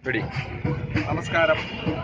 ready നമസ്കാരം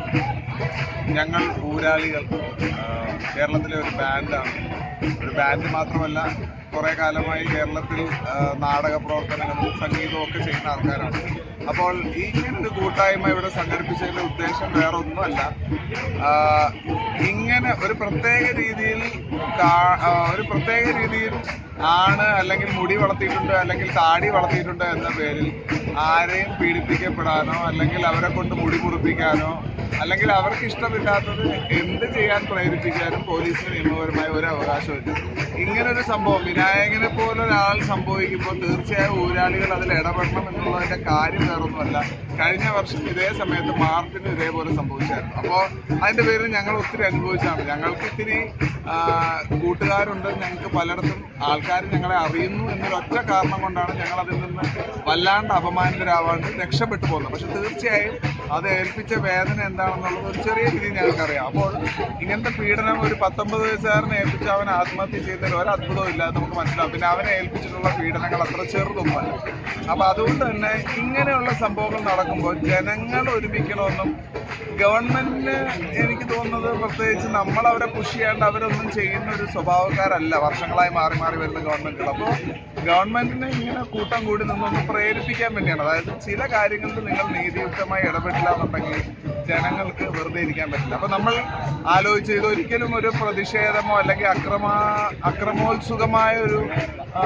ഞങ്ങൾ ഊരാളികൾ ആ, കേരളത്തിലെ ഒരു ബാൻഡാണ് ഒരു ബാൻഡ് മാത്രമല്ല കുറേ കാലമായി കേരളത്തിൽ ആ, നാടക പ്രവർത്തനങ്ങളും സംഗീതവും ഒക്കെ ചെയ്യുന്ന ആൾക്കാരാണ് അപ്പോൾ ഈ ഇങ്ങനൊരു കൂട്ടായ്മ ഇവിടെ സംഘടിപ്പിച്ചതിന്റെ ഉദ്ദേശം വേറെ ഒന്നുമല്ല ആ, ഇങ്ങനെ ഒരു പ്രത്യേക രീതിയിൽ കാ- ആ, ഒരു പ്രത്യേക രീതിയിൽ ആണ് അല്ലെങ്കിൽ മുടി വളർത്തിയിട്ടുണ്ട് അല്ലെങ്കിൽ താടി വളർത്തിയിട്ടുണ്ട് എന്ന പേരിൽ ആരെയും പീഡിപ്പിക്കപ്പെടാനോ അല്ലെങ്കിൽ അവരെ കൊണ്ട് മുടി മുറിപ്പിക്കാനോ അല്ലെങ്കിൽ അവർക്ക് ഇഷ്ടമില്ലാത്തത് എന്ത് ചെയ്യാൻ പ്രേരിപ്പിക്കാനും പോലീസിന് നിയമപരമായ ഒരു അവകാശമില്ല ഇങ്ങനൊരു സംഭവം വിനായകനെ പോലെ ഒരാൾ സംഭവിക്കുമ്പോൾ തീർച്ചയായും ഊരാളികൾ അതിൽ ഇടപെടണം എന്നുള്ളതിന്റെ കാര്യം വേറൊന്നുമല്ല കഴിഞ്ഞ വർഷം ഇതേ സമയത്ത് മാർട്ടിന് ഇതേപോലെ സംഭവിച്ചായിരുന്നു അപ്പോൾ അതിന്റെ പേരിൽ ഞങ്ങൾ ഒത്തിരി അനുഭവിച്ചാണ് ഞങ്ങൾക്ക് ഇത്തിരി ആ, കൂട്ടുകാരുണ്ട് ഞങ്ങൾക്ക് പലയിടത്തും ആൾക്കാർ ഞങ്ങളെ അറിയുന്നു എന്നൊരൊറ്റ കാരണം കൊണ്ടാണ് ഞങ്ങൾ അതിൽ നിന്ന് വല്ലാണ്ട് അപമാനിതരാവാണ്ട് രക്ഷപ്പെട്ടു പോകുന്നത് പക്ഷെ തീർച്ചയായും അത് ഏൽപ്പിച്ച വേദന എന്താണെന്നുള്ളത് ഒരു ചെറിയ രീതിയിൽ ഞങ്ങൾക്കറിയാം അപ്പോൾ ഇങ്ങനത്തെ പീഡനം ഒരു പത്തൊമ്പത് വയസ്സുകാരനെ ഏൽപ്പിച്ച് അവൻ ആത്മഹത്യ ചെയ്തതിൽ ഒരു അത്ഭുതവും ഇല്ല എന്ന് നമുക്ക് മനസ്സിലാവും പിന്നെ അവനെ ഏൽപ്പിച്ചിട്ടുള്ള പീഡനങ്ങൾ അത്ര ചെറുതൊന്നുമല്ല അപ്പൊ അതുകൊണ്ട് തന്നെ ഇങ്ങനെയുള്ള സംഭവങ്ങൾ നടക്കുമ്പോൾ ജനങ്ങൾ ഒരുമിക്കണമെന്നും ഗവൺമെന്റിന് എനിക്ക് തോന്നുന്നത് പ്രത്യേകിച്ച് നമ്മൾ അവരെ പുഷ് ചെയ്യാണ്ട് അവരൊന്നും ചെയ്യുന്ന ഒരു സ്വഭാവക്കാരല്ല വർഷങ്ങളായി മാറി മാറി വരുന്ന ഗവൺമെന്റുകൾ അപ്പോൾ ഗവൺമെന്റിനെ ഇങ്ങനെ കൂട്ടം കൂടി നിന്നൊന്ന് പ്രേരിപ്പിക്കാൻ വേണ്ടിയാണ് അതായത് ചില കാര്യങ്ങളിൽ നിങ്ങൾ നീതിയുക്തമായി ഇടപെട്ടില്ല എന്നുണ്ടെങ്കിൽ ജനങ്ങൾക്ക് വെറുതെ ഇരിക്കാൻ പറ്റില്ല അപ്പൊ നമ്മൾ ആലോചിച്ച് ഇത് ഒരിക്കലും ഒരു പ്രതിഷേധമോ അല്ലെങ്കിൽ അക്രമ അക്രമോത്സുകമായ ഒരു ആ,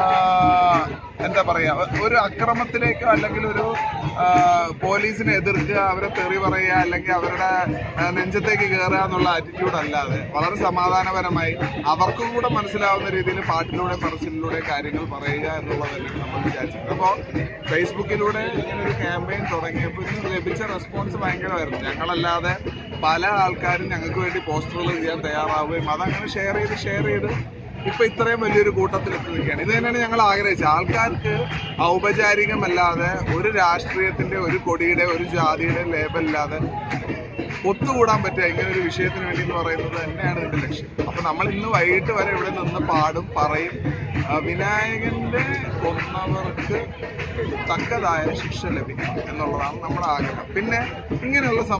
എന്താ പറയാ ഒരു അക്രമത്തിലേക്കോ അല്ലെങ്കിൽ ഒരു ആ, പോലീസിനെ എതിർക്കുക അവരെ തെറി പറയുക അല്ലെങ്കിൽ അവരുടെ ആ, നെഞ്ചത്തേക്ക് കയറുക എന്നുള്ള ആറ്റിറ്റ്യൂഡ് അല്ലാതെ വളരെ സമാധാനപരമായി അവർക്കും കൂടെ മനസ്സിലാവുന്ന രീതിയിൽ പാട്ടിലൂടെ പറച്ചിലൂടെ കാര്യങ്ങൾ പറയുക എന്നുള്ളത് തന്നെയാണ് നമ്മൾ വിചാരിച്ചത് അപ്പോൾ ഫേസ്ബുക്കിലൂടെ ഇങ്ങനെ ഒരു ക്യാമ്പയിൻ തുടങ്ങിയപ്പോൾ ഇതിന് ലഭിച്ച റെസ്പോൺസ് ഭയങ്കരമായിരുന്നു ഞങ്ങളല്ലാതെ പല ആൾക്കാരും ഞങ്ങൾക്ക് വേണ്ടി പോസ്റ്ററുകൾ ചെയ്യാൻ തയ്യാറാവുകയും അതങ്ങനെ ഷെയർ ചെയ്ത് ഷെയർ ചെയ്ത് ഇപ്പൊ ഇത്രയും വലിയൊരു കൂട്ടത്തിൽ എത്തി നിൽക്കുകയാണ് ഇത് തന്നെയാണ് ഞങ്ങൾ ആഗ്രഹിച്ചത് ആൾക്കാർക്ക് ഔപചാരികമല്ലാതെ ഒരു രാഷ്ട്രീയത്തിന്റെ ഒരു കൊടിയുടെ ഒരു ജാതിയുടെ ലേബലില്ലാതെ ഒത്തുകൂടാൻ പറ്റുക ഇങ്ങനെ ഒരു വിഷയത്തിന് വേണ്ടി എന്ന് പറയുന്നത് തന്നെയാണ് ഇതിന്റെ ലക്ഷ്യം അപ്പൊ നമ്മൾ ഇന്ന് വൈകിട്ട് വരെ ഇവിടെ നിന്ന് പാടും പറയും ആ, വിനായകന്റെ കൊന്നവർക്ക് തക്കതായ ശിക്ഷ ലഭിക്കണം എന്നുള്ളതാണ് നമ്മുടെ ആഗ്രഹം പിന്നെ ഇങ്ങനെയുള്ള